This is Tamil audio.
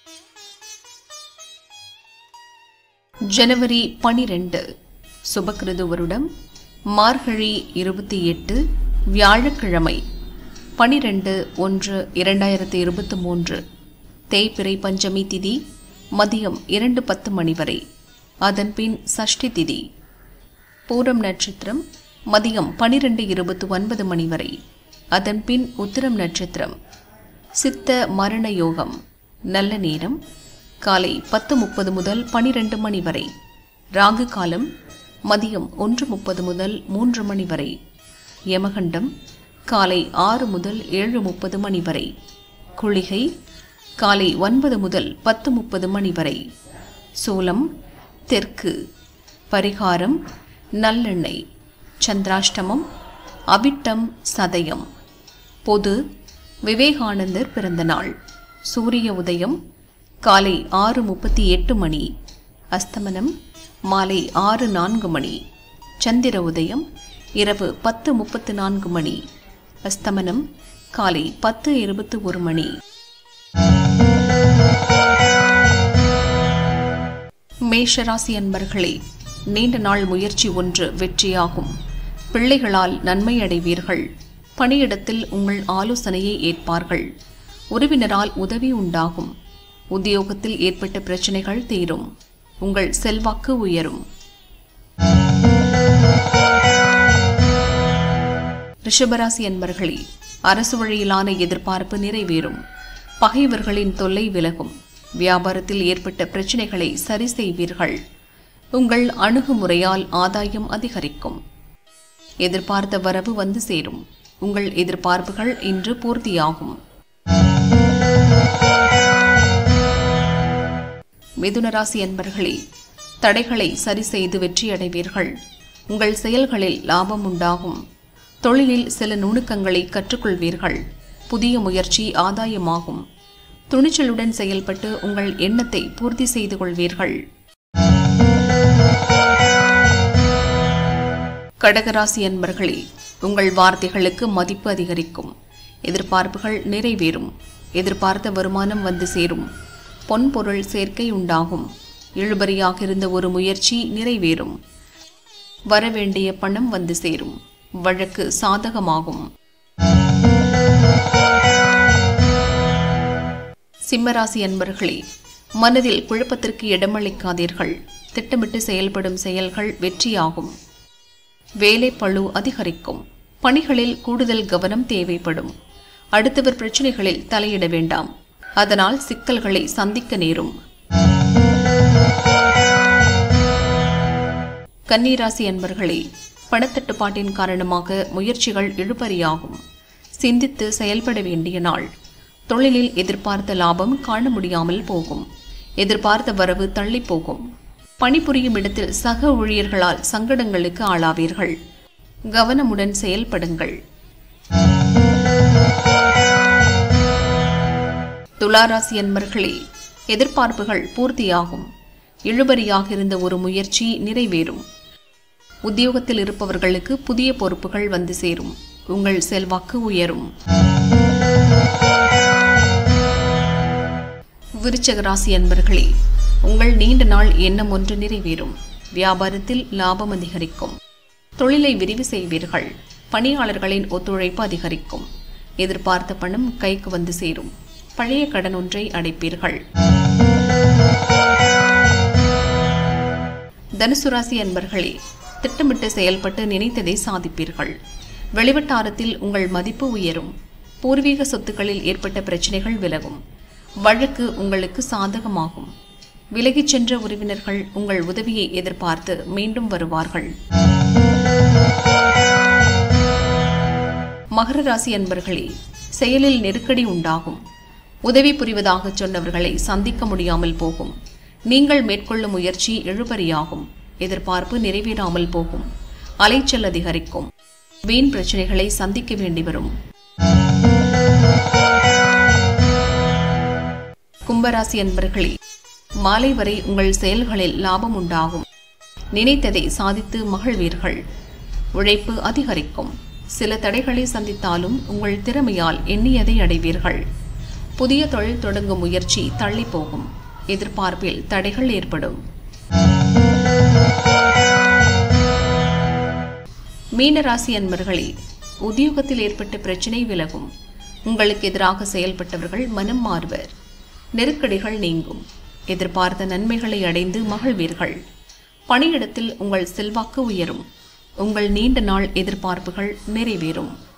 ஜனவரி பனிரெண்டு சுபக்கிருது வருடம் மார்கழி இருபத்தி எட்டு வியாழக்கிழமை பனிரெண்டு ஒன்று இரண்டாயிரத்தி இருபத்தி மூன்று தேய்பிறை பஞ்சமி திதி மதியம் இரண்டு பத்து மணி வரை அதன்பின் சஷ்டி திதி பூரம் நட்சத்திரம் மதியம் பனிரெண்டு இருபத்தி ஒன்பது மணி வரை அதன்பின் உத்திரம் நட்சத்திரம் சித்த மரண யோகம் நல்ல நேரம் காலை பத்து முப்பது முதல் பனிரெண்டு மணி வரை ராகு காலம் மதியம் ஒன்று முப்பது முதல் மூன்று மணி வரை யமகண்டம் காலை ஆறு முதல் ஏழு முப்பது மணி வரை குளிகை காலை ஒன்பது முதல் பத்து முப்பது மணி வரை சூலம் தெற்கு பரிகாரம் நல்லெண்ணெய் சந்திராஷ்டமம் அவிட்டம் சதயம் பொது விவேகானந்தர் பிறந்த நாள் சூரிய உதயம் காலை ஆறு முப்பத்தி எட்டு மணி அஸ்தமனம் மாலை ஆறு நான்கு மணி சந்திர உதயம் இரவு பத்து முப்பத்து நான்கு மணி அஸ்தமனம் காலை பத்து இருபத்தி ஒரு மணி மேஷராசி அன்பர்களே நீண்ட நாள் முயற்சி ஒன்று வெற்றியாகும் பிள்ளைகளால் நன்மை அடைவீர்கள் பணியிடத்தில் உங்கள் ஆலோசனையை ஏற்பார்கள் உறவினரால் உதவி உண்டாகும் உத்தியோகத்தில் ஏற்பட்ட பிரச்சனைகள் தீரும் உங்கள் செல்வாக்கு உயரும் ரிஷபராசி அன்பர்களே அரசு வழியிலான எதிர்பார்ப்பு நிறைவேறும் பகைவர்களின் தொல்லை விலகும் வியாபாரத்தில் ஏற்பட்ட பிரச்சனைகளை சரி செய்வீர்கள் உங்கள் அணுகுமுறையால் ஆதாயம் அதிகரிக்கும் எதிர்பார்த்த வரவு வந்து சேரும் உங்கள் எதிர்பார்ப்புகள் இன்று பூர்த்தியாகும் மிதுனராசி அன்பர்களே தடைகளை சரி செய்து வெற்றியடைவீர்கள் உங்கள் செயல்களில் லாபம் உண்டாகும் தொழிலில் சில நுணுக்கங்களை கற்றுக்கொள்வீர்கள் புதிய முயற்சி ஆதாயமாகும் துணிச்சலுடன் செயல்பட்டு உங்கள் எண்ணத்தை பூர்த்தி செய்து கொள்வீர்கள் கடகராசி அன்பர்களே உங்கள் வார்த்தைகளுக்கு மதிப்பு அதிகரிக்கும் எதிர்பார்ப்புகள் நிறைவேறும் எதிர்பார்த்த வருமானம் வந்து சேரும் பொன்பொருள் சேர்க்கை உண்டாகும் இழுபறியாக இருந்த ஒரு முயற்சி நிறைவேறும் வரவேண்டிய பணம் வந்து சேரும் வழக்கு சாதகமாகும் சிம்மராசி அன்பர்களே மனதில் குழப்பத்திற்கு இடமளிக்காதீர்கள் திட்டமிட்டு செயல்படும் செயல்கள் வெற்றியாகும் வேலை பளு அதிகரிக்கும் பணிகளில் கூடுதல் கவனம் தேவைப்படும் அடுத்தவர் பிரச்சனைகளில் தலையிட வேண்டாம் அதனால் சிக்கல்களை சந்திக்க நேரும் கன்னிராசி அன்பர்களே பணத்தட்டுப்பாட்டின் காரணமாக முயற்சிகள் இழுபறியாகும் சிந்தித்து செயல்பட வேண்டிய நாள் தொழிலில் எதிர்பார்த்த லாபம் காண முடியாமல் போகும் எதிர்பார்த்த வரவு தள்ளி போகும் பணிபுரியும் இடத்தில் சக ஊழியர்களால் சங்கடங்களுக்கு ஆளாவீர்கள் கவனமுடன் செயல்படுங்கள் துளாராசி அன்பர்களே எதிர்பார்ப்புகள் பூர்த்தியாகும் இழுபறியாக இருந்த ஒரு முயற்சி நிறைவேறும் உத்தியோகத்தில் இருப்பவர்களுக்கு புதிய பொறுப்புகள் வந்து சேரும் உங்கள் செல்வாக்கு உயரும் விருச்சக ராசி அன்பர்களே உங்கள் நீண்ட நாள் எண்ணம் ஒன்று நிறைவேறும் வியாபாரத்தில் லாபம் அதிகரிக்கும் தொழிலை விரிவு செய்வீர்கள் பணியாளர்களின் ஒத்துழைப்பு அதிகரிக்கும் எதிர்பார்த்த பணம் கைக்கு வந்து சேரும் பழைய கடன் ஒன்றை அடைப்பீர்கள் தனுசு ராசி அன்பர்களே திட்டமிட்டு செயல்பட்டு நினைத்ததை சாதிப்பீர்கள் வெளிவட்டாரத்தில் உங்கள் மதிப்பு உயரும் பூர்வீக சொத்துக்களில் ஏற்பட்ட பிரச்சனைகள் விலகும் வழக்கு உங்களுக்கு சாதகமாகும் விலகிச் சென்ற உறவினர்கள் உங்கள் உதவியை எதிர்பார்த்து மீண்டும் வருவார்கள் மகர ராசி அன்பர்களே செயலில் நெருக்கடி உண்டாகும் உதவி புரிவதாக சொன்னவர்களை சந்திக்க முடியாமல் போகும் நீங்கள் மேற்கொள்ளும் முயற்சி இழுபறியாகும் எதிர்பார்ப்பு நிறைவேறாமல் போகும் அலைச்சல் அதிகரிக்கும் வீண் பிரச்சனைகளை சந்திக்க வேண்டி வரும் கும்பராசி அன்பர்களே மாலை வரை உங்கள் செயல்களில் லாபம் உண்டாகும் நினைத்ததை சாதித்து மகிழ்வீர்கள் உழைப்பு அதிகரிக்கும் சில தடைகளை சந்தித்தாலும் உங்கள் திறமையால் எண்ணியதை அடைவீர்கள் புதிய தொழில் தொடங்கும் முயற்சி தள்ளி போகும் எதிர்பார்ப்பில் தடைகள் ஏற்படும் மீனராசி அன்பர்களே உத்தியோகத்தில் ஏற்பட்ட பிரச்சினை விலகும் உங்களுக்கு எதிராக செயல்பட்டவர்கள் மனம் மாறுவர் நெருக்கடிகள் நீங்கும் எதிர்பார்த்த நன்மைகளை அடைந்து மகிழ்வீர்கள் பணியிடத்தில் உங்கள் செல்வாக்கு உயரும் உங்கள் நீண்ட நாள் எதிர்பார்ப்புகள் நிறைவேறும்